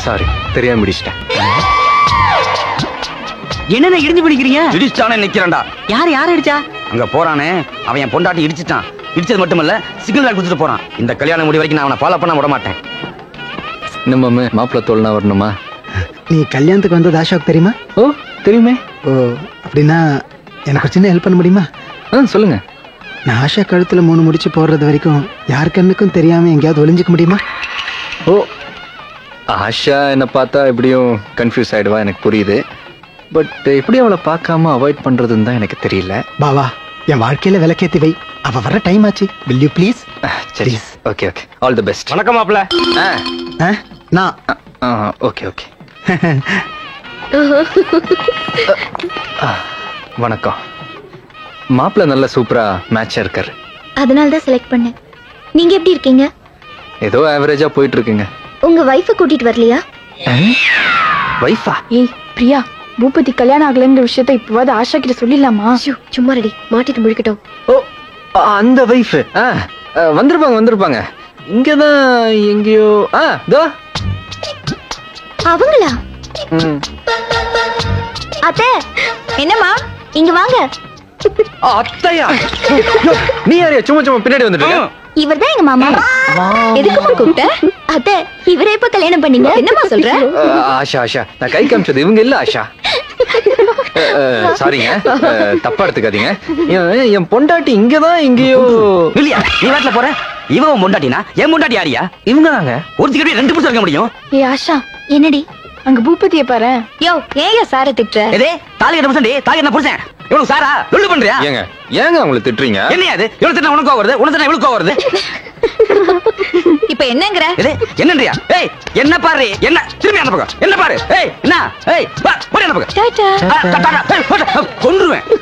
Sorry தெரியாம பிடிச்சிட்டேன் என்னென்ன இடிஞ்சு பிடிக்கிறீங்க இடிச்சானே நிக்கிறேன்டா யார் யார் அடிச்சா அங்க போறானே அவன் என் பொண்டாட்டி இடிச்சிட்டான் இடிச்சது மட்டுமல்ல சிக்னல் லைட் கொடுத்துட்டு போறான் இந்த கல்யாணம் முடி வரைக்கும் நான் அவனை ஃபாலோ பண்ண விட மாட்டேன் இன்னும் மாமே மாப்பிள்ள தோல்னா வரணுமா நீ கல்யாணத்துக்கு வந்தது அசோக் தெரியுமா ஓ தெரியுமே ஓ அப்படின்னா எனக்கு ஒரு சின்ன ஹெல்ப் பண்ண முடியுமா ஆ சொல்லுங்க நான் ஆஷா கழுத்துல மூணு முடிச்சு போடுறது வரைக்கும் யார் கண்ணுக்கும் தெரியாம எங்கேயாவது ஒளிஞ்சுக்க முடியுமா ஓ ஆஷா என்னை பார்த்தா எப்படியும் கன்ஃபியூஸ் ஆயிடுவா எனக்கு புரியுது பட் எப்படி அவளை பார்க்காம அவாய்ட் பண்றதுன்னு தான் எனக்கு தெரியல பாவா என் வாழ்க்கையில விளக்கேத்தி வை அவ வர டைம் ஆச்சு வில் யூ ப்ளீஸ் அஹ், சரி okay okay all the best வணக்கம் மாப்பிள்ள நான் ஓகே ஓகே வணக்கம் மாப்பிள்ள நல்ல சூப்பரா மேட்சா இருக்காரு அதனால தான் செலக்ட் பண்ணேன் நீங்க எப்படி இருக்கீங்க ஏதோ ஆவரேஜா போயிட்டு இருக்குங்க உங்க வைஃபை கூட்டிட்டு வரலையா வைஃபா ஏய் பிரியா பூபதி கல்யாணம் ஆகலைன்ற விஷயத்த இப்பவாது ஆஷா கிட்ட சொல்லிடலாமா ஐயோ, சும்மா ரெடி மாட்டிட்டு முழிக்கட்டும் ஓ அ- அந்த வைஃப் ஆ அ, வந்திருப்பாங்க வந்திருப்பாங்க இங்கதான் எங்கேயோ ஆ தோ அவங்களா ம். அத்தை என்னம்மா இங்க வாங்க ஆ, அத்தையா யோ, நீ யாரையா சும்மா சும்மா பின்னாடி வந்துட்டு இவர்தான் எங்க மாமா எதுக்குமா கூப்பிட்ட அத்தை இவரே இப்ப கல்யாணம் பண்ணீங்க என்னம்மா சொல்ற ஆஷா ஆஷா நான் கை காமிச்சது இவங்க இல்ல ஆஷா அ, அ, சாரிங்க அ, தப்பா எடுத்துக்காதீங்க என் என் பொண்டாட்டி இங்கதான் எங்கேயோ இல்லையா நீ வாட்டில போற இவன் உன் பொண்டாட்டினா என் பொண்டாட்டி யாரியா இவங்க தாங்க ஒருத்திக்கிட்டே ரெண்டு புருஷன் இருக்க முடியும் ஏய் ஆஷா என்னடி அங்க பூபதியை பாரு யோ ஏன் சார திட்டுற எதே தாலி கட்ட புருஷன் தாலி கட்ட புருஷன் இவனுக்கு சாரா லொல்லு பண்றியா ஏங்க ஏங்க அவங்களை திட்டுறீங்க என்னையா அது இவனு திட்டம் உனக்கு வருது உனக்கு திட்டம் இவளுக்கு வருது இப்ப என்னங்கற எதே என்னன்றியா ஏய் என்ன பாரு என்ன திரும்பி அந்த பக்கம் என்ன பாரு ஏய் என்ன ஏய் வா போடி அந்த பக்கம் டாடா ஆ, டா, டா, டா. ஏய், போடா. கொன்றுவேன்